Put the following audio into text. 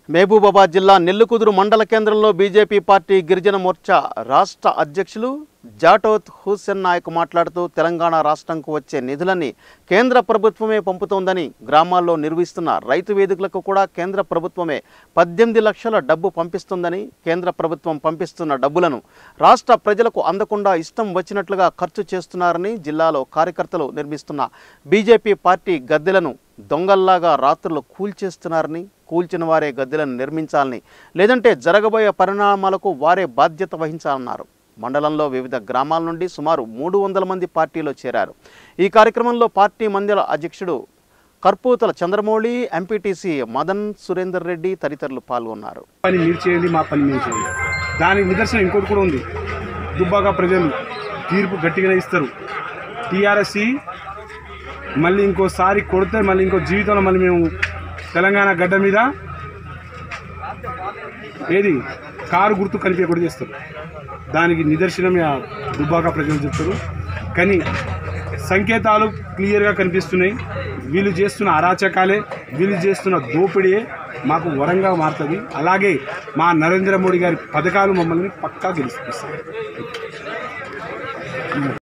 మహబూబాబాద్ జిల్లా నెల్లికుదురు మండల కేంద్రంలో బీజేపీ పార్టీ గిరిజన మోర్చా రాష్ట్ర అధ్యక్షులు జాటోత్ హుస్సేన్ నాయక్ మాట్లాడుతూ తెలంగాణ రాష్ట్రంకు వచ్చే నిధులన్నీ కేంద్ర ప్రభుత్వమే పంపుతోందని గ్రామాల్లో నిర్వహిస్తున్న రైతు వేదికలకు కూడా కేంద్ర ప్రభుత్వమే పద్దెనిమిది లక్షల డబ్బు పంపిస్తుందని కేంద్ర ప్రభుత్వం పంపిస్తున్న డబ్బులను రాష్ట్ర ప్రజలకు అందకుండా ఇష్టం వచ్చినట్లుగా ఖర్చు చేస్తున్నారని జిల్లాలో కార్యకర్తలు నిర్మిస్తున్న బీజేపీ పార్టీ గద్దెలను దొంగల్లాగా రాత్రులు కూల్చేస్తున్నారని కూల్చిన వారే గద్దెలను నిర్మించాలని లేదంటే జరగబోయే పరిణామాలకు వారే బాధ్యత వహించాలన్నారు మండలంలో వివిధ గ్రామాల నుండి సుమారు మూడు వందల మంది పార్టీలో చేరారు ఈ కార్యక్రమంలో పార్టీ మండల అధ్యక్షుడు కర్పూతల చంద్రమౌళి ఎంపీటీసీ మదన్ సురేందర్ రెడ్డి తదితరులు పాల్గొన్నారు పని మీరు చేయండి మా పని మేము చేయండి దానికి నిదర్శనం ఇంకోటి కూడా ఉంది దుబ్బాక ప్రజలు తీర్పు గట్టిగానే ఇస్తారు టీఆర్ఎస్సి మళ్ళీ ఇంకోసారి కొడితే మళ్ళీ ఇంకో జీవితంలో మళ్ళీ మేము తెలంగాణ గడ్డ మీద ఏది కారు గుర్తు కనిపించకూడదు చేస్తారు దానికి నిదర్శనమే ఆ దుబ్బాక ప్రజలు చెప్తారు కానీ సంకేతాలు క్లియర్గా కనిపిస్తున్నాయి వీళ్ళు చేస్తున్న అరాచకాలే వీళ్ళు చేస్తున్న దోపిడీయే మాకు వరంగా మారుతుంది అలాగే మా నరేంద్ర మోడీ గారి పథకాలు మమ్మల్ని పక్కా గెలిపిస్తాయి